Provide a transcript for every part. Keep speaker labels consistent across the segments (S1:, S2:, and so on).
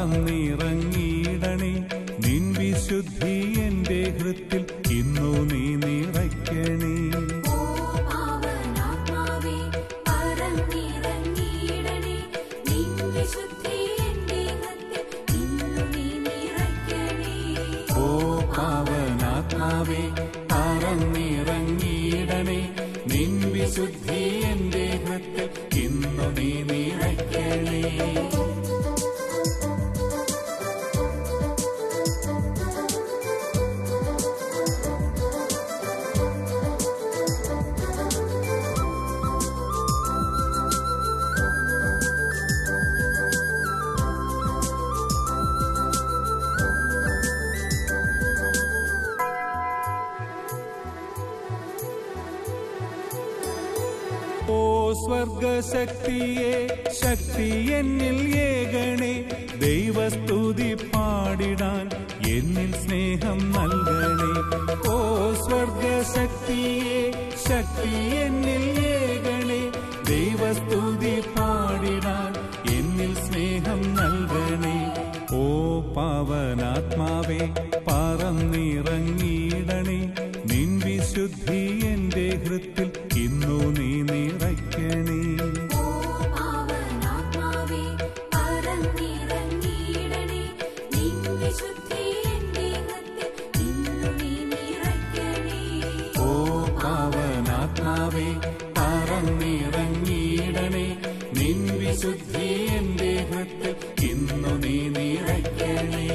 S1: പറന്നിറങ്ങിയിടണേ നിൻ വിശുദ്ധി എന്റെ ഹൃത്തിൽ ഇന്നു നീ നിറയ്ക്കണേ
S2: ഓ പാവനാത്മാവേ പറന്നിറങ്ങിയിടണേ നിൻ വിശുദ്ധി എന്റെ ഹൃത്തിൽ ഇന്നു നീ നിറയ്ക്കണേ
S1: ഓ പാവനാത്മാവേ പറന്നിറങ്ങിയിടണേ നിൻ വിശുദ്ധി എന്റെ ഹൃത്തിൽ ഇന്നു നീ നിറയ്ക്കണേ ഓ സ്വർഗശക്തിയെ ശക്തി എന്നിൽ ഏകണേ ദൈവസ്തുതി പാടിടാൻ എന്നിൽ സ്നേഹം നൽകണേ ഓ സ്വർഗശക്തിയെ ശക്തി എന്നിൽ ഏകണേ ദൈവസ്തുതി പാടിടാൻ എന്നിൽ സ്നേഹം നൽകണേ ഓ പാവനാത്മാവേ പറന്നിറങ്ങിയിടണേ നിൻ വിശുദ്ധി എന്റെ ഹൃത്തിൽ ഇന്നു നീ നിറയ്ക്കണേ
S2: ഓ പാവനാത്മാവേ പറന്നിറങ്ങിയിടണേ നിൻ വിശുദ്ധി എന്റെ ഹൃത്തിൽ ഇന്നു നീ നിറയ്ക്കണേ
S1: ഓ പാവനാത്മാവേ പറന്നിറങ്ങിയിടണേ നിൻ വിശുദ്ധി എന്റെ ഹൃത്തിൽ ഇന്നു നീ നിറയ്ക്കണേ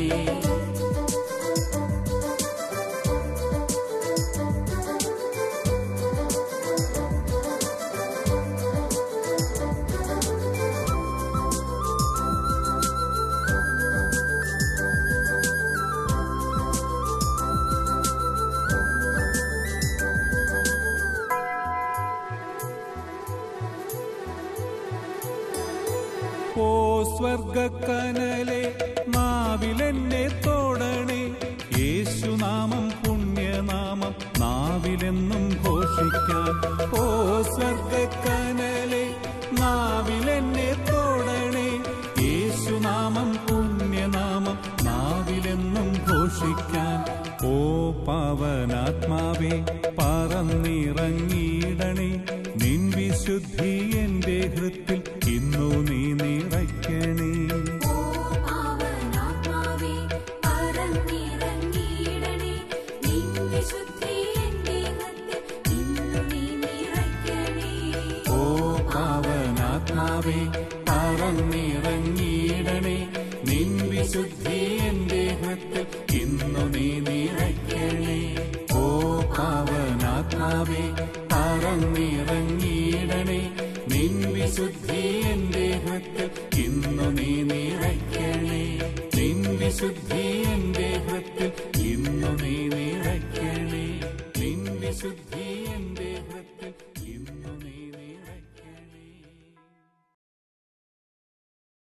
S1: ഓ സ്വർഗക്കനലെ നാവിലെന്നെ തോടണേ യേശുനാമം പുണ്യനാമം നാവിലെന്നും ഘോഷിക്കാൻ ഓ സ്വർഗക്കനലെ നാവിലെന്നെ തോടണേ യേശുനാമം പുണ്യനാമം നാവിലെന്നും ഘോഷിക്കാൻ ഓ പാവനാത്മാവേ പറന്നിറങ്ങിയിടണേ നിൻ വിശുദ്ധി എന്റെ ഹൃത്തിൽ ഇന്നു നീ നിറയ്ക്കണേ
S2: ഓ പാവനാത്മാവേ പറന്നിറങ്ങിയിടണേ നിൻ വിശുദ്ധി എന്റെ ഹൃത്തിൽ ഇന്നു നീ നിറയ്ക്കണേ
S1: ഓ പാവനാത്മാവേ പറന്നിറങ്ങിയിടണേ നിൻ വിശുദ്ധി എന്റെ ഹൃത്തിൽ ഇന്നു നീ നിറയ്ക്കണേ ഓ പാവനാത്മാവേ പറന്നിറങ്ങിയിടണേ നിൻ വിശുദ്ധി എന്റെ ഹൃത്തിൽ ഇന്നു നീ നിറയ്ക്കണേ നിൻ വിശുദ്ധി എന്റെ ഹൃത്തിൽ ഇന്നു നീ നിറയ്ക്കണേ നിൻ വിശുദ്ധി എന്റെ ഹൃത്തിൽ